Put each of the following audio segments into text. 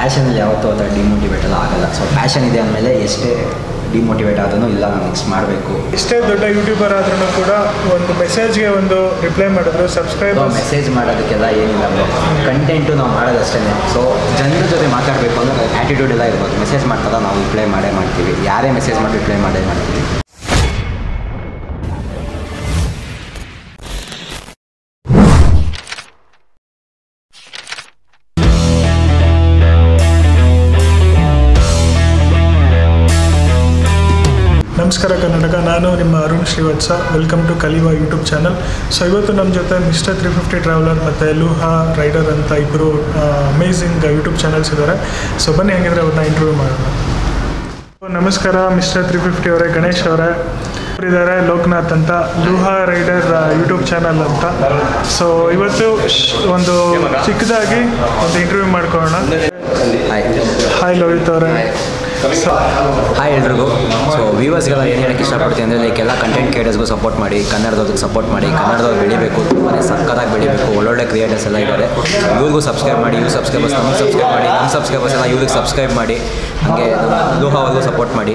ಪ್ಯಾಷನಲ್ಲಿ ಯಾವತ್ತೂ ಆ ಥರ ಡಿಮೋಟಿವೇಟ್ ಎಲ್ಲ ಆಗಲ್ಲ ಸೊ ಪ್ಯಾಷನ್ ಇದೆ ಅಂದಮೇಲೆ ಎಷ್ಟೇ ಡಿಮೋಟಿವೇಟ್ ಆದ್ರೂ ಇಲ್ಲ ನಾನು ನೆಕ್ಸ್ಟ್ ಮಾಡಬೇಕು ಎಷ್ಟೇ ದೊಡ್ಡ ಯೂಟ್ಯೂಬರ್ ಆದ್ರೂ ಕೂಡ ಒಂದು ಮೆಸೇಜ್ಗೆ ಒಂದು ರಿಪ್ಲೈ ಮಾಡಿದ್ರು ಸಬ್ಸ್ಕ್ರೈಬರ್ಸ್ ಮೆಸೇಜ್ ಮಾಡೋದಕ್ಕೆಲ್ಲ ಏನಿಲ್ಲ ಕಂಟೆಂಟು ನಾವು ಮಾಡೋದಷ್ಟೇ ಸೊ ಜನರ ಜೊತೆ ಮಾತಾಡಬೇಕು ಅಂದರೆ ಆ್ಯಟಿಟ್ಯೂಡ್ ಎಲ್ಲ ಇರ್ಬೋದು ಮೆಸೇಜ್ ಮಾಡ್ತಾರ ನಾವು ರಿಪ್ಲೈ ಮಾಡೇ ಮಾಡ್ತೀವಿ ಯಾರೇ ಮೆಸೇಜ್ ಮಾಡಿ ರಿಪ್ಲೈ ಮಾಡೇ ಮಾಡ್ತೀವಿ ನಮಸ್ಕಾರ ಕರ್ನಾಟಕ ನಾನು ನಿಮ್ಮ Arun Srivatsa welcome to Kaliva YouTube channel so ಇವತ್ತು ನಮ್ಮ ಜೊತೆ ಮಿಸ್ಟರ್ ತ್ರೀ ಫಿಫ್ಟಿ ಟ್ರಾವೆಲರ್ ಮತ್ತು ಲೂಹಾ ರೈಡರ್ ಅಂತ ಇಬ್ಬರು ಅಮೇಝಿಂಗ್ ಯೂಟ್ಯೂಬ್ ಚಾನಲ್ಸ್ ಇದ್ದಾರೆ ಸೊ ಬನ್ನಿ ಹೆಂಗಿದ್ರೆ ಅವ್ರನ್ನ ಇಂಟರ್ವ್ಯೂ ಮಾಡೋಣ ನಮಸ್ಕಾರ ಮಿಸ್ಟರ್ ತ್ರೀ ಫಿಫ್ಟಿ ಅವರೇ ಗಣೇಶ್ ಅವರೇ ಇದ್ದಾರೆ ಲೋಕನಾಥ್ ಅಂತ ಲೂಹಾ ರೈಡರ್ ಯೂಟ್ಯೂಬ್ ಚಾನಲ್ ಅಂತ ಸೊ ಇವತ್ತು ಶ್- ಒಂದು ಚಿಕ್ಕದಾಗಿ ಒಂದು ಇಂಟರ್ವ್ಯೂ ಮಾಡ್ಕೊಳ್ಳೋಣ ಹಾಯ್ ಹಾಯ್ ಲೋಹಿತ್ ಅವರೇ ಸೊ ಹಾಯ್ ಎಲ್ರಿಗೂ ಸೊ ವ್ಯೂವರ್ಸ್ಗೆಲ್ಲ ಏನು ಹೇಳಕ್ಕೆ ಇಷ್ಟಪಡ್ತೀನಿ ಅಂದರೆ ಲೈಕ್ ಎಲ್ಲ ಕಂಟೆಂಟ್ ಕ್ರಿಯೇಟರ್ಸ್ಗೂ ಸಪೋರ್ಟ್ ಮಾಡಿ ಕನ್ನಡದವ್ರಿಗೆ ಸಪೋರ್ಟ್ ಮಾಡಿ ಕನ್ನಡದವ್ರು ಬೆಳಿಬೇಕು ತುಂಬಾ ಸಕ್ಕತ್ತಾಗಿ ಬೆಳಿಬೇಕು ಒಳ್ಳೊಳ್ಳೆ ಕ್ರಿಯೇಟರ್ಸ್ ಎಲ್ಲ ಇದ್ದಾರೆ ಇವ್ರಿಗೂ ಸಬ್ಸ್ಕ್ರೈಬ್ ಮಾಡಿ ಇವ್ರು ಸಬ್ಸ್ಕ್ರೈಬರ್ಸ್ ನಮ್ಗೆ ಸಬ್ಸ್ಕ್ರೈಬ್ ಮಾಡಿ ನಮ್ಮ ಸಬ್ಸ್ಕ್ರೈಬರ್ಸ್ ಎಲ್ಲ ಇವ್ರಿಗೆ ಸಬ್ಸ್ಕ್ರೈಬ್ ಮಾಡಿ ಹಾಗೆ ಲೋಹ ಅವ್ರಿಗೂ ಸಪೋರ್ಟ್ ಮಾಡಿ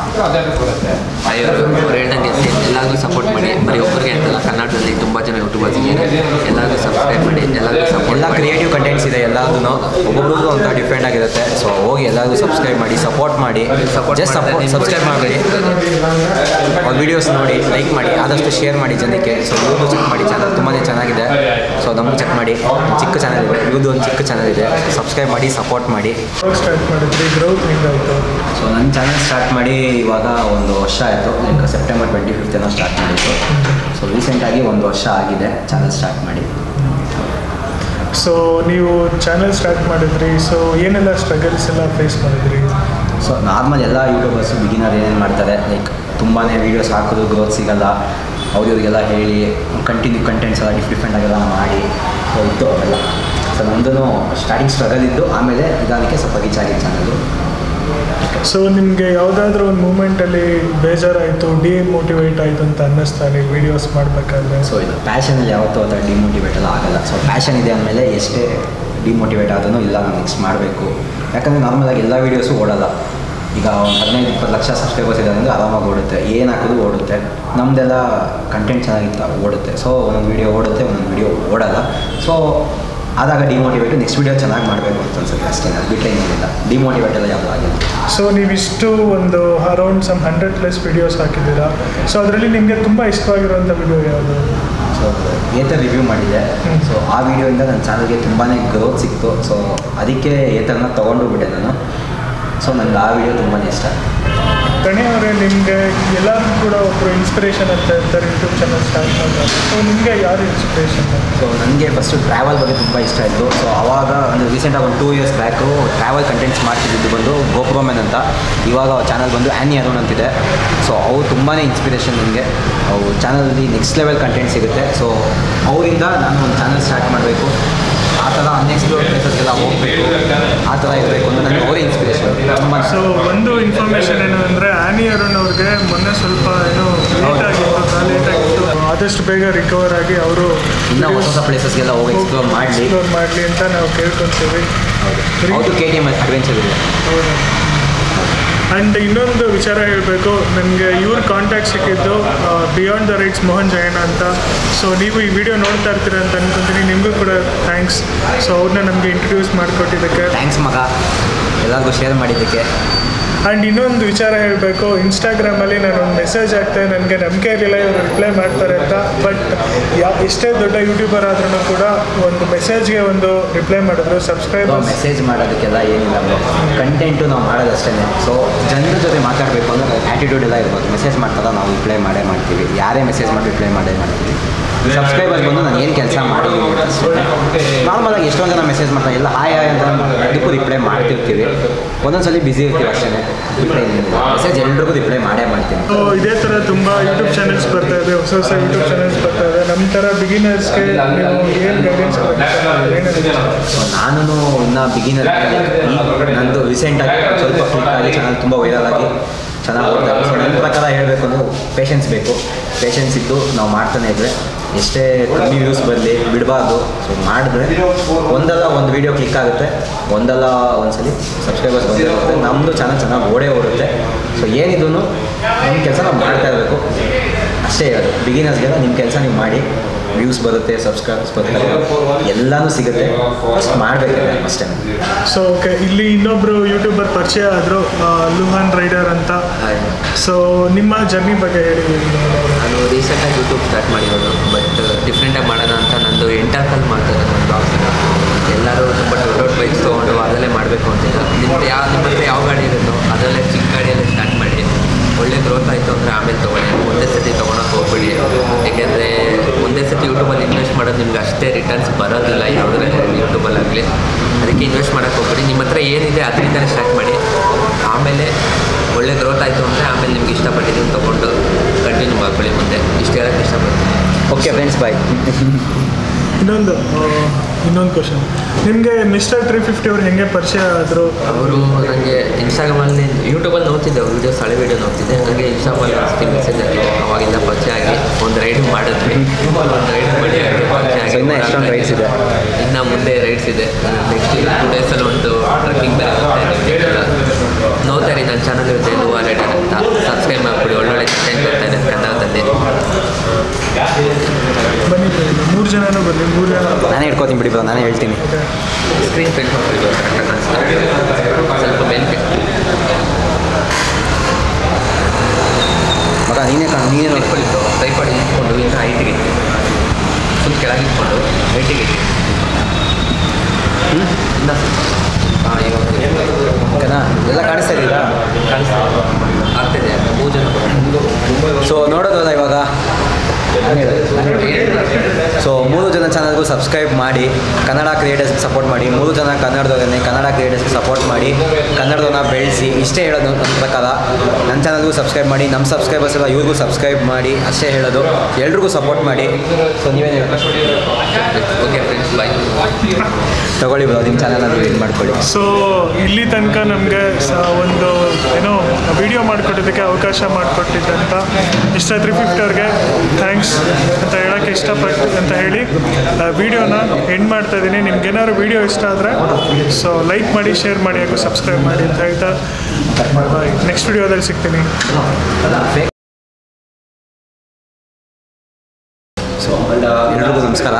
ಅವರು ಅವ್ರು ಹೇಳ್ದಂಗೆ ಎಲ್ಲರಿಗೂ ಸಪೋರ್ಟ್ ಮಾಡಿ ಬರೀ ಒಬ್ಬರಿಗೆ ಅಂತಲ್ಲ ಕನ್ನಡದಲ್ಲಿ ತುಂಬ ಜನ ಯೂಟ್ಯೂಬರ್ಸ್ ಇದ್ದಾರೆ ಎಲ್ಲರಿಗೂ ಸಬ್ಸ್ಕ್ರೈಬ್ ಮಾಡಿ ಎಲ್ಲರಿಗೂ ಸಪೋರ್ಟ್ ಎಲ್ಲ ಮಾಡಿ ಕ್ರಿಯೇಟಿವ್ ಕಂಟೆಂಟ್ಸ್ ಇದೆ ಎಲ್ಲದೂ ಒಬ್ಬೊಬ್ರಿಗೂ ಒಂಥರ ಡಿಫ್ರೆಂಟ್ ಆಗಿರುತ್ತೆ ಸೊ ಹೋಗಿ ಎಲ್ಲರಿಗೂ ಸಬ್ಸ್ಕ್ರೈಬ್ ಮಾಡಿ ಸಪೋರ್ಟ್ ಮಾಡಿ Support ಜಸ್ಟ್ ಮಾಡಿದ್ರೆ ನಿಮ್ಗೂ ಸಬ್ಸ್ಕ್ರೈಬ್ ಮಾಡಬೇಡಿ ಅವ್ರ ವೀಡಿಯೋಸ್ ನೋಡಿ ಲೈಕ್ ಮಾಡಿ ಆದಷ್ಟು ಶೇರ್ ಮಾಡಿ ಜನಕ್ಕೆ ಸೊ ಇವ್ರದ್ದು ಚೆಕ್ ಮಾಡಿ ಚಾನಲ್ ತುಂಬಾ ಚೆನ್ನಾಗಿದೆ ಸೊ ನಮಗೂ ಚೆಕ್ ಮಾಡಿ ಒಂದ್ ಚಿಕ್ಕ ಚಾನಲ್ ಇದೆ ಇವ್ರದ್ದು ಒಂದು ಚಿಕ್ಕ ಚಾನಲ್ ಇದೆ ಸಬ್ಸ್ಕ್ರೈಬ್ ಮಾಡಿ ಸಪೋರ್ಟ್ ಮಾಡಿ ಸ್ಟಾರ್ಟ್ ಮಾಡಿದ್ರಿ ಗ್ರೌತ್ ಹೆಂಗಾಯಿತು ಸೊ ನನ್ನ ಚಾನಲ್ ಸ್ಟಾರ್ಟ್ ಮಾಡಿ ಇವಾಗ ಒಂದು ವರ್ಷ ಆಯಿತು ಲೈಕ್ ಸೆಪ್ಟೆಂಬರ್ ಟ್ವೆಂಟಿ ಫಿಫ್ತ್ ಏನೋ ಸ್ಟಾರ್ಟ್ ಮಾಡಿದ್ದು ಸೊ ರೀಸೆಂಟಾಗಿ ಒಂದು ವರ್ಷ ಆಗಿದೆ ಚಾನಲ್ ಸ್ಟಾರ್ಟ್ ಮಾಡಿ ಸೊ ನೀವು ಚಾನಲ್ ಸ್ಟಾರ್ಟ್ ಮಾಡಿದ್ರಿ ಸೊ ಏನೆಲ್ಲ ಸ್ಟ್ರಗಲ್ಸ್ ಎಲ್ಲ ಫೇಸ್ ಮಾಡಿದ್ರಿ ಸೊ ನಾರ್ಮಲ್ ಎಲ್ಲ ಯೂಟ್ಯೂಬರ್ಸು ಬಿಗಿನರ್ ಏನೇನು ಮಾಡ್ತಾರೆ ಲೈಕ್ ತುಂಬಾ ವೀಡಿಯೋಸ್ ಹಾಕೋದು ಗ್ರೋತ್ ಸಿಗಲ್ಲ ಅವ್ರಿಗೆಲ್ಲ ಹೇಳಿ ಕಂಟಿನ್ಯೂ ಕಂಟೆಂಟ್ಸ್ ಎಲ್ಲ ಡಿಫ್ ಡಿಫ್ರೆಂಟ್ ಆಗೆಲ್ಲ ಮಾಡಿ ಸೊ ಇತ್ತು ಅವೆಲ್ಲ ಸೊ ನಮ್ಮದು ಸ್ಟಾರ್ಟಿಂಗ್ ಸ್ಟ್ರಗಲ್ ಇದ್ದು ಆಮೇಲೆ ನಿಧಾನಕ್ಕೆ ಸ್ವಲ್ಪ ರೀಚ್ ಆಗಿದ್ದು ಚಾನಲ್ಲು ಸೊ ನಿಮಗೆ ಯಾವುದಾದ್ರೂ ಒಂದು ಮೂಮೆಂಟಲ್ಲಿ ಬೇಜಾರಾಯಿತು ಡಿಮೋಟಿವೇಟ್ ಆಯಿತು ಅಂತ ಅನ್ನಿಸ್ತಾ ನೀವು ವೀಡಿಯೋಸ್ ಮಾಡಬೇಕಾದ್ರೆ ಸೊ ಇದು ಪ್ಯಾಷನಲ್ಲಿ ಯಾವತ್ತೂ ಆ ಥರ ಡಿಮೋಟಿವೇಟ್ ಎಲ್ಲ ಆಗಲ್ಲ ಸೊ ಪ್ಯಾಷನ್ ಇದೆ ಅಂದಮೇಲೆ ಎಷ್ಟೇ ಡಿಮೋಟಿವೇಟ್ ಆದ್ರೂ ಇಲ್ಲ ನಾನು ನೆಕ್ಸ್ಟ್ ಮಾಡಬೇಕು ಯಾಕಂದರೆ ನಾರ್ಮಲಾಗಿ ಎಲ್ಲ ವೀಡಿಯೋಸು ಓಡಲ್ಲ ಈಗ ಒಂದು ಹದಿನೈದು ಇಪ್ಪತ್ತು ಲಕ್ಷ ಸಬ್ಸ್ಕ್ರೈಬರ್ಸ್ ಇದೆ ಅಂದರೆ ಆರಾಮಾಗಿ ಓಡುತ್ತೆ ಏನು ಹಾಕೋದು ಓಡುತ್ತೆ ನಮ್ಮದೆಲ್ಲ ಕಂಟೆಂಟ್ ಚೆನ್ನಾಗಿತ್ತು ಓಡುತ್ತೆ ಸೊ ಒಂದೊಂದು ವೀಡಿಯೋ ಓಡುತ್ತೆ ಒಂದೊಂದು ವೀಡಿಯೋ ಓಡಲ್ಲ ಸೊ ಆದಾಗ ಡಿಮೋಟಿವೇಟ್ ನೆಕ್ಸ್ಟ್ ವೀಡಿಯೋ ಚೆನ್ನಾಗಿ ಮಾಡಬೇಕು ಅಂತ ಅನ್ಸುತ್ತೆ ಅಷ್ಟೇ ಅದು ಬಿಟ್ಟರೆ ಏನಿಲ್ಲ ಡಿಮೋಟಿವೇಟ್ ಎಲ್ಲ ಯಾವುದೂ ಆಗಿಲ್ಲ ಸೊ ನೀವಿಷ್ಟು ಒಂದು around some hundred plus videos ಹಾಕಿದ್ದೀರಾ ಸೊ ಅದರಲ್ಲಿ ನಿಮಗೆ ತುಂಬ ಇಷ್ಟವಾಗಿರುವಂಥ ವಿಡಿಯೋ ಯಾವುದು ಸೊ ಏತರ್ ರಿವ್ಯೂ ಮಾಡಿದೆ ಹ್ಮ್. ಸೊ ಆ ವಿಡಿಯೋಯಿಂದ ನನ್ನ ಚಾನಲ್ಗೆ ತುಂಬಾ ಗ್ರೋತ್ ಸಿಕ್ತು ಸೊ ಅದಕ್ಕೆ ಏತರ್ನ ತೊಗೊಂಡು ಬಿಟ್ಟೆ ನಾನು ಸೊ ನನಗೆ ಆ ವಿಡಿಯೋ ತುಂಬಾ ಇಷ್ಟ ಗಣಿ ಅವರೇ ನಿಮಗೆ ಎಲ್ಲರೂ ಕೂಡ ಒಬ್ಬರು ಇನ್ಸ್ಪಿರೇಷನ್ ಅಂತ ಇರ್ತಾರೆ ಯೂಟ್ಯೂಬ್ ಚಾನಲ್ ಸ್ಟಾರ್ಟ್ ಮಾಡಿದಾಗ ಸೊ ನಿಮಗೆ ಯಾರು ಇನ್ಸ್ಪಿರೇಷನ್ ಸೊ ನನಗೆ ಫಸ್ಟು ಟ್ರಾವೆಲ್ ಬಗ್ಗೆ ತುಂಬ ಇಷ್ಟ ಇತ್ತು ಸೊ ಆವಾಗ ಅಂದರೆ ರೀಸೆಂಟಾಗಿ ಒಂದು two years back travel contents ಮಾಡ್ತಿದ್ದು ಬಂದು ಗೋಪ್ರೋಮೆನ್ ಅಂತ ಇವಾಗ ಚಾನಲ್ ಬಂದು ಆ್ಯನಿ ಅರುಣ್ ಅಂತಿದೆ ಸೊ ಅವ್ರು ತುಂಬಾ ಇನ್ಸ್ಪಿರೇಷನ್ ನನಗೆ ಅವು ಚಾನಲಲ್ಲಿ ನೆಕ್ಸ್ಟ್ ಲೆವೆಲ್ ಕಂಟೆಂಟ್ ಸಿಗುತ್ತೆ ಸೊ ಅವರಿಂದ ನಾನು ಒಂದು ಚಾನಲ್ ಸ್ಟಾರ್ಟ್ ಮಾಡಬೇಕು ಆ ಥರ ಅನ್ಎಕ್ಸ್ಪ್ಲೋರ್ ಪ್ಲೇಸಸ್ಗೆಲ್ಲ ಹೋಗಬೇಕು ಆ ಥರ ಇರಬೇಕು ಅಂತ ನನಗೆ ಅವರೇ ಇನ್ಸ್ಪಿರೇಷನ್ ತುಂಬ ಸೊ ಒಂದು ಇನ್ಫಾರ್ಮೇಷನ್ ಏನು ಅಂದರೆ ಆನಿ ಅರುಣ್ ಅವ್ರಿಗೆ ಮೊನ್ನೆ ಸ್ವಲ್ಪ ಏನೋ ಲೇಟ್ ಆಗಿತ್ತು ಲೇಟ್ ಆಗಿತ್ತು ಆದಷ್ಟು ಬೇಗ ರಿಕವರ್ ಆಗಿ ಅವರು ಇನ್ನೂ ಹೊಸ ಹೊಸ ಪ್ಲೇಸಸ್ಗೆಲ್ಲ ಹೋಗಿ ಎಕ್ಸ್ಪ್ಲೋರ್ ಮಾಡಲಿ ಎಕ್ಸ್ಪ್ಲೋರ್ ಮಾಡಲಿ ಅಂತ ನಾವು ಕೇಳ್ಕೊತೀವಿ ಹೌದು ಕೆ ಟಿ ಎಮ್ ಅಡ್ವೆಂಚರ್ ಇದೆ ಆ್ಯಂಡ್ ಇನ್ನೊಂದು ವಿಚಾರ ಹೇಳಬೇಕು ನನಗೆ ಇವ್ರ ಕಾಂಟ್ಯಾಕ್ಟ್ ಸಿಕ್ಕಿದ್ದು beyond the rights Mohan Jayanna ಅಂತ ಸೊ ನೀವು ಈ ವಿಡಿಯೋ ನೋಡ್ತಾ ಇರ್ತೀರ ಅಂತ ಅನ್ಕೊಂತೀನಿ ನಿಮಗೂ ಕೂಡ ಥ್ಯಾಂಕ್ಸ್ ಸೊ ಅವ್ರನ್ನ ನಮಗೆ ಇಂಟ್ರೊಡ್ಯೂಸ್ ಮಾಡಿಕೊಟ್ಟಿದ್ದಕ್ಕೆ ಥ್ಯಾಂಕ್ಸ್ ಮಗ ಎಲ್ಲರಿಗೂ ಶೇರ್ ಮಾಡಿದ್ದಕ್ಕೆ ಆ್ಯಂಡ್ ಇನ್ನೊಂದು ವಿಚಾರ ಹೇಳಬೇಕು ಇನ್ಸ್ಟಾಗ್ರಾಮಲ್ಲಿ ನಾನು ಒಂದು ಮೆಸೇಜ್ ಹಾಕ್ತೆ ನನಗೆ ನಂಬಿಕೆ ಇರಲಿಲ್ಲ ಇವರು ರಿಪ್ಲೈ ಮಾಡ್ತಾರೆ ಅಂತ ಬಟ್ ಯಾ ಎಷ್ಟೇ ದೊಡ್ಡ ಯೂಟ್ಯೂಬರ್ ಆದ್ರೂ ಕೂಡ ಒಂದು ಮೆಸೇಜ್ಗೆ ಒಂದು ರಿಪ್ಲೈ ಮಾಡಿದ್ರು ಸಬ್ಸ್ಕ್ರೈಬರ್ಸ್ ಮೆಸೇಜ್ ಮಾಡೋದಕ್ಕೆಲ್ಲ ಏನಿಲ್ಲ ಕಂಟೆಂಟು ನಾವು ಮಾಡೋದಷ್ಟೇ ಸೊ ಜನರ ಜೊತೆ ಮಾತಾಡಬೇಕು ಅಂದರೆ ಆ್ಯಟಿಟ್ಯೂಡ್ ಎಲ್ಲ ಇರ್ಬೋದು ಮೆಸೇಜ್ ಮಾಡ್ತಾರ ನಾವು ರಿಪ್ಲೈ ಮಾಡೇ ಮಾಡ್ತೀವಿ ಯಾರೇ ಮೆಸೇಜ್ ಮಾಡಿ ರಿಪ್ಲೈ ಮಾಡೇ ಮಾಡ್ತೀವಿ ಸಬ್ಸ್ಕ್ರೈಬರ್ಸ್ ಬಂದು ನಾನು ಏನು ಕೆಲಸ ಮಾಡಿದ್ದೀನಿ ನಾರ್ಮಲಾಗಿ ಎಷ್ಟೊಂದು ಜನ ಮೆಸೇಜ್ ಮಾಡ್ತಾರೆ ಎಲ್ಲ ಹಾಯ್ ಹಾಯ್ ಅಂತ ಅದಕ್ಕೂ ರಿಪ್ಲೈ ಮಾಡ್ತಿರ್ತೀವಿ ಒಂದೊಂದ್ಸಲಿ ಬ್ಯುಸಿ ಇರ್ತೀವಿ ಅಷ್ಟೇ ರಿಪ್ಲೈ ಮೆಸೇಜ್ ಎಲ್ರಿಗೂ ರಿಪ್ಲೈ ಮಾಡೇ ಮಾಡ್ತೀನಿ ಸೊ ಇದೇ ಥರ ತುಂಬ ಯೂಟ್ಯೂಬ್ ಚಾನೆಲ್ಸ್ ಬರ್ತಾ ಇದೆ ಹೊಸ ಹೊಸ ಯೂಟ್ಯೂಬ್ ಚಾನೆಲ್ಸ್ ಬರ್ತಾ ಇದೆ ನಮ್ಮ ಥರ ಬಿಗಿನರ್ಸ್ಗೆ ನೀವು ಏನು ಗೈಡೆನ್ಸ್ ಏನು ಸೊ ನಾನು ಇನ್ನು ಬಿಗಿನರ್ ನಂದು ರೀಸೆಂಟಾಗಿ ಸ್ವಲ್ಪ ಕ್ಲಿಕ್ ಆಗಿ ಚಾನಲ್ ತುಂಬ ವೈರಲ್ ಆಗಿ ಚೆನ್ನಾಗಿ ಓಡ್ತಾರೆ ಸೊ ನನ್ನ ಪ್ರಕಾರ ಹೇಳಬೇಕು ಅಂದ್ರೆ ಪೇಷನ್ಸ್ ಬೇಕು ಪೇಷನ್ಸ್ ಇದ್ದು ನಾವು ಮಾಡ್ತಾನೆ ಇದ್ದರೆ ಎಷ್ಟೇ ಕಮ್ಮಿ ವ್ಯೂಸ್ ಬರಲಿ ಬಿಡಬಾರ್ದು ಸೊ ಮಾಡಿದ್ರೆ ಒಂದಲ್ಲ ಒಂದು ವೀಡಿಯೋ ಕ್ಲಿಕ್ ಆಗುತ್ತೆ ಒಂದಲ್ಲ ಒಂದ್ಸಲಿ ಸಬ್ಸ್ಕ್ರೈಬರ್ಸ್ ಬಂದಿರುತ್ತೆ ನಮ್ಮದು ಚಾನಲ್ ಚೆನ್ನಾಗಿ ಓಡೇ ಓಡುತ್ತೆ ಸೊ ಏನಿದೂ ನಮ್ಮ ಕೆಲಸ ನಾವು ಮಾಡ್ತಾ ಇರಬೇಕು ಅಷ್ಟೇ ಹೇಳೋದು ಬಿಗಿನರ್ಸ್ಗೆಲ್ಲ ನಿಮ್ಮ ಕೆಲಸ ನೀವು ಮಾಡಿ ವ್ಯೂಸ್ ಬರುತ್ತೆ ಸಬ್ಸ್ಕ್ರೈಬರ್ಸ್ ಬರ್ತಾರೆ ಎಲ್ಲನೂ ಸಿಗುತ್ತೆ ಮಾಡಬೇಕು ಅಷ್ಟೇ ಸೊ ಓಕೆ ಇಲ್ಲಿ ಇನ್ನೊಬ್ರು ಯೂಟ್ಯೂಬರ್ ಪರಿಚಯ ಆದರು ಲುಹಾನ್ ರೈಡರ್ ಅಂತ ಸೊ ನಿಮ್ಮ ಜರ್ನಿ ಬಗ್ಗೆ ಹೇಳಿ ನಾನು ರೀಸೆಂಟಾಗಿ ಯೂಟ್ಯೂಬ್ ಸ್ಟಾರ್ಟ್ ಮಾಡಿರೋದು ಬಟ್ ಡಿಫ್ರೆಂಟಾಗಿ ಮಾಡೋಣ ಅಂತ ನಂದು ಎಂಟಾಕಲ್ಲಿ ಮಾಡ್ತಾರೆ ನನ್ನ ಬ್ಲಾಗ್ಸ್ನ ಎಲ್ಲರೂ ತುಂಬ ದೊಡ್ಡ ದೊಡ್ಡ ಬೈಕ್ಸ್ ತೊಗೊಂಡು ಅದರಲ್ಲೇ ಮಾಡಬೇಕು ಅಂತಿಲ್ಲ ನಿಮ್ದು ಯಾವ ನಿಮ್ಮ ಹತ್ರ ಯಾವ ಗಾಡಿ ಇರುತ್ತೋ ಅದರಲ್ಲೇ ಚಿಕ್ಕ ಗಾಡಿಯಲ್ಲೇ ಸ್ಟಾರ್ಟ್ ಮಾಡಿ ಒಳ್ಳೆ ಗ್ರೋತ್ ಆಯಿತು ಅಂದರೆ ಆಮೇಲೆ ತೊಗೊಳ್ಳಿ ಒಂದೇ ಸತಿ ತೊಗೊಳಕ್ಕೆ ಹೋಗ್ಬೇಡಿ ಏಕೆಂದರೆ ಒಂದೇ ಸತಿ ಯೂಟ್ಯೂಬಲ್ಲಿ ಇನ್ವೆಸ್ಟ್ ಮಾಡೋದು ನಿಮ್ಗೆ ಅಷ್ಟೇ ರಿಟರ್ನ್ಸ್ ಬರೋದಿಲ್ಲ ಯಾವುದ್ರಲ್ಲಿ ಯೂಟ್ಯೂಬಲ್ಲಾಗಲಿ ಅದಕ್ಕೆ ಇನ್ವೆಸ್ಟ್ ಮಾಡೋಕ್ಕೆ ಹೋಗ್ಬೇಡಿ ನಿಮ್ಮ ಹತ್ರ ಏನಿದೆ ಅದರಿಂದಲೇ ಸ್ಟಾರ್ಟ್ ಮಾಡಿ ಆಮೇಲೆ ಒಳ್ಳೆ ಗ್ರೋತ್ ಆಯಿತು ಅಂದರೆ ಆಮೇಲೆ ನಿಮ್ಗೆ ಇಷ್ಟಪಟ್ಟಿದ್ದೀನಿ ತೊಗೊಂಡು ಕಂಟಿನ್ಯೂ ಮಾಡ್ಕೊಳ್ಳಿ ಮುಂದೆ ಇಷ್ಟು ಹೇಳೋಕ್ಕೆ ಇಷ್ಟಪಡ್ತೀನಿ ಓಕೆ ಫ್ರೆಂಡ್ಸ್ ಬಾಯ್ ಇನ್ನೊಂದು ಇನ್ನೊಂದು ಕ್ವಶನ್ ನಿಮಗೆ ಮಿಸ್ಟರ್ ತ್ರೀ ಫಿಫ್ಟಿ ಅವ್ರು ಹೆಂಗೆ ಪರಿಚಯ ಆದರು ಅವರು ನನಗೆ ಇನ್ಸ್ಟಾಗ್ರಾಮಲ್ಲಿ ಯೂಟ್ಯೂಬಲ್ಲಿ ನೋಡ್ತಿದ್ದೆ ವೀಡಿಯೋಸ್ ಹಳೆ ವೀಡಿಯೋ ನೋಡ್ತಿದ್ದೆ ನನಗೆ ಇನ್ಸ್ಟಾಗ್ರಾಮಲ್ಲಿ ಜಾಸ್ತಿ ಮೆಸೇಜ್ ಹಾಕಿದೆ ಅವಾಗಿಂದ ಪರಿಚಯ ಆಗಿ ಒಂದು ರೈಡ್ ಮಾಡಿದ್ವಿ ಒಂದು ರೈಡ್ ಮಾಡಿ ಹಾಗೆ ಪರಿಚಯ So, ಇನ್ನ ಎಷ್ಟೊಂದು rides ಇದೆ? ಇನ್ನು ಮುಂದೆ ರೈಡ್ಸ್ ಇದೆ ನೆಕ್ಸ್ಟ್ ಟೂ ಡೇಸಲ್ಲಿ ಒಂದು ಟ್ರೆಕ್ಕಿಂಗ್ ಬೇರೆ ಹೋಗ್ತಾ ಇದ್ದೀವಿ ನೋಡ್ತಾ ಇರಿ ನನ್ನ ಚಾನಲ್ ಇರುತ್ತೆ ದುವಾ ರೈಡರ್ ಅಂತ ಸಬ್ಸ್ಕ್ರೈಬ್ ಮಾಡಿಬಿಡಿ ಒಳ್ಳೊಳ್ಳೆ ಕಂಟೆಂಟ್ ಬರ್ತಾ ಇದೆ ಕನ್ನಡದಲ್ಲಿ ಬನ್ನಿ ಮೂರು ಜನನೂ ಬನ್ನಿ ಮೂರು ಜನ ನಾನೇ ಇಟ್ಕೋತೀನಿ ಬಿಡಿ ಬ್ರೋ ನಾನೇ ಹೇಳ್ತೀನಿ ಓಕೆ ಸ್ಕ್ರೀನ್ ಪ್ರಿಂಟ್ ಮಾಡ್ಬಿಡಿ ಕರೆಕ್ಟಾಗಿ ಕಾಣಿಸ್ತಾ ಸ್ವಲ್ಪ ಬೆನಿಫಿಟ್ ಮಗ ನೀನೇ ಕಾಣ ನೀನೇ ನೋಡಿ ಇಟ್ಕೊಳ್ಳಿತ್ತು ಟ್ರೈಪಾಡ್ ಇಟ್ಕೊಂಡು ಇನ್ನು ಹೈಟಿಗೆ ಇಟ್ಟು ಫುಲ್ ಕೆಳಗೆ ಇಟ್ಕೊಂಡು ಹೈಟಿಗೆ ಇಟ್ಟು ಇನ್ನು ಸ್ವಲ್ಪ ಹಾಂ ಇವಾಗ ಓಕೆನಾ ಎಲ್ಲ ಕಾಣಿಸ್ತಾ ಇದೀರಾ ಕಾಣಿಸ್ತಾ ಆಗ್ತಿದೆ ಮೂರು ಜನ ಸೊ ನೋಡೋದಲ್ಲ ಇವಾಗ ಸೊ ಮೂರು ಜನ ಚಾನಲ್ಗೂ ಸಬ್ಸ್ಕ್ರೈಬ್ ಮಾಡಿ ಕನ್ನಡ ಕ್ರಿಯೇಟರ್ಸ್ಗೆ ಸಪೋರ್ಟ್ ಮಾಡಿ ಮೂರು ಜನ ಕನ್ನಡದವರನ್ನೇ ಕನ್ನಡ ಕ್ರಿಯೇಟರ್ಸ್ಗೆ ಸಪೋರ್ಟ್ ಮಾಡಿ ಕನ್ನಡದವನ್ನ ಬೆಳೆಸಿ ಇಷ್ಟೇ ಹೇಳೋದು ನನ್ನ ಪ್ರಕಾರ ನನ್ನ ಚಾನಲ್ಗೂ ಸಬ್ಸ್ಕ್ರೈಬ್ ಮಾಡಿ ನಮ್ಮ ಸಬ್ಸ್ಕ್ರೈಬರ್ಸ್ ಎಲ್ಲ ಇವ್ರಿಗೂ ಸಬ್ಸ್ಕ್ರೈಬ್ ಮಾಡಿ ಅಷ್ಟೇ ಹೇಳೋದು ಎಲ್ರಿಗೂ ಸಪೋರ್ಟ್ ಮಾಡಿ ಸೊ ನೀವೇನು ಓಕೆ ಫ್ರೆಂಡ್ಸ್ ಬಾಯ್ ತಗೊಳ್ಳಿ ಬ್ರೋ ನಿಮ್ಮ ಚಾನಲಲ್ಲಿ ಇದು ಮಾಡ್ಕೊಳ್ಳಿ ಸೊ ಇಲ್ಲಿ ತನಕ ನಮಗೆ ಒಂದು ಏನೋ ವಿಡಿಯೋ ಮಾಡಿಕೊಟ್ಟಿದ್ದಕ್ಕೆ ಅವಕಾಶ ಮಾಡಿಕೊಟ್ಟಿದ್ದಂಥ ಇಷ್ಟ ತ್ರೀ ಫಿಫ್ಟಿ ಅವ್ರಿಗೆ ಥ್ಯಾಂಕ್ಸ್ ಅಂತ ಹೇಳೋಕ್ಕೆ ಇಷ್ಟಪಟ್ಟು ಅಂತ ಹೇಳಿ ವಿಡಿಯೋನ ಎಂಡ್ ಮಾಡ್ತಾ ಇದ್ದೀನಿ ನಿಮ್ಗೆ ಏನಾದ್ರು ವಿಡಿಯೋ ಇಷ್ಟ ಆದರೆ ಸೊ ಲೈಕ್ ಮಾಡಿ ಶೇರ್ ಮಾಡಿ ಹಾಗೂ ಸಬ್ಸ್ಕ್ರೈಬ್ ಮಾಡಿ ಅಂತ ಹೇಳ್ತಾ ನೆಕ್ಸ್ಟ್ ವಿಡಿಯೋದಲ್ಲಿ ಸಿಗ್ತೀನಿ ಸೊ ಎಲ್ರಿಗೂ ನಮಸ್ಕಾರ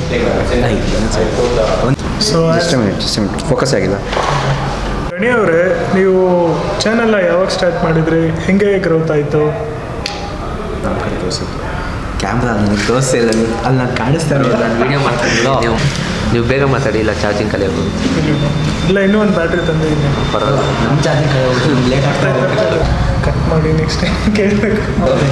so just minute just minute focus ಆಗಿಲ್ಲ ಗಣಿ ಅವರೇ ನೀವು ಚಾನೆಲ್ನ ಯಾವಾಗ ಸ್ಟಾರ್ಟ್ ಮಾಡಿದ್ರಿ ಹೆಂಗೆ ಗ್ರೋತ್ ಆಯಿತು ನಮ್ಮ ಕಡೆ ತೋರಿಸಿದ್ದು ಕ್ಯಾಮ್ರಾ ನನಗೆ ತೋರಿಸ್ತಿಲ್ಲ ನೀವು ಅಲ್ಲಿ ನಾನು ಕಾಣಿಸ್ತಾ ಇರೋದು ನಾನು ವೀಡಿಯೋ ಮಾಡ್ತಿದ್ದೀನಿ ನೀವು ನೀವು ಬೇಗ ಮಾತಾಡಿ ಇಲ್ಲ ಚಾರ್ಜಿಂಗ್ ಕಲಿಯೋದು ಇಲ್ಲ ಇನ್ನೂ ಒಂದು ಬ್ಯಾಟ್ರಿ ತಂದಿದ್ದೀನಿ ಬರೋಲ್ಲ ನಮ್ಮ ಚಾರ್ಜಿಂಗ್ ಕಡೆ ಲೇಟ್ ಆಗ್ತಾ ಇದೆ ಕಟ್ ಮಾಡಿ ನೆಕ್ಸ್ಟ್ ಟೈಮ್ ಕೇಳಬೇಕು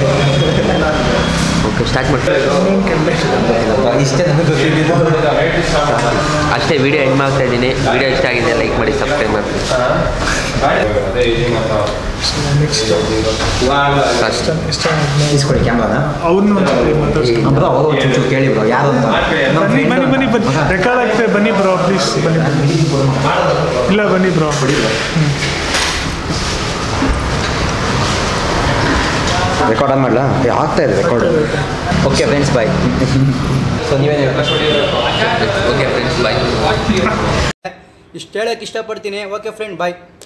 ಓಕೆ ಸ್ಟಾರ್ಟ್ ಮಾಡ್ತೀನಿ ಇನ್ನೊಂದು ಕೇಳಬೇಕು ಇಷ್ಟೇ ನನಗೆ ಗೊತ್ತಿದ್ದು ಅಷ್ಟೇ ವಿಡಿಯೋ ಎಂಡ್ ಮಾಡ್ತಾ ಇದ್ದೀನಿ ವಿಡಿಯೋ ಇಷ್ಟ ಆಗಿದೆ ಲೈಕ್ ಮಾಡಿ ಸಬ್ಸ್ಕ್ರೈಬ್ ಮಾಡಿ ನೆಕ್ಸ್ಟ್ ಅಷ್ಟೇ ಇಷ್ಟ ಇಸ್ಕೊಡಿ ಕ್ಯಾಮ್ರಾನ ಅವ್ರನ್ನ ಒಂದು ಮಾತಾಡ್ಸ್ತೀನಿ ಬ್ರೋ ಅವರು ಒಂಚೂರು ಕೇಳಿ ಬ್ರೋ ಯಾರು ಅಂತ ನಮ್ಮ ಬನ್ನಿ friend- ಬನ್ನಿ ಬನ್ನಿ ಬನ್ನಿ ರೆಕಾರ್ಡ್ ಆಗ್ತದೆ ಬನ್ನಿ ಬ್ರೋ ಪ್ಲೀಸ್ ಬನ್ನಿ ಬನ್ನಿ ಇಲ್ಲ ಬನ್ನಿ ಬ್ರೋ ರೆಕಾರ್ಡ್ ಆನ್ ಮಾಡಲಾ ಏ, ಆಗ್ತಾ ಇದೆ record okay friends bye so ನೀವೇನು ಓಕೆ ಫ್ರೆಂಡ್ಸ್ ಬಾಯ್ ಇಷ್ಟು ಹೇಳಕ್ಕೆ ಇಷ್ಟಪಡ್ತೀನಿ ಓಕೆ ಫ್ರೆಂಡ್ ಬಾಯ್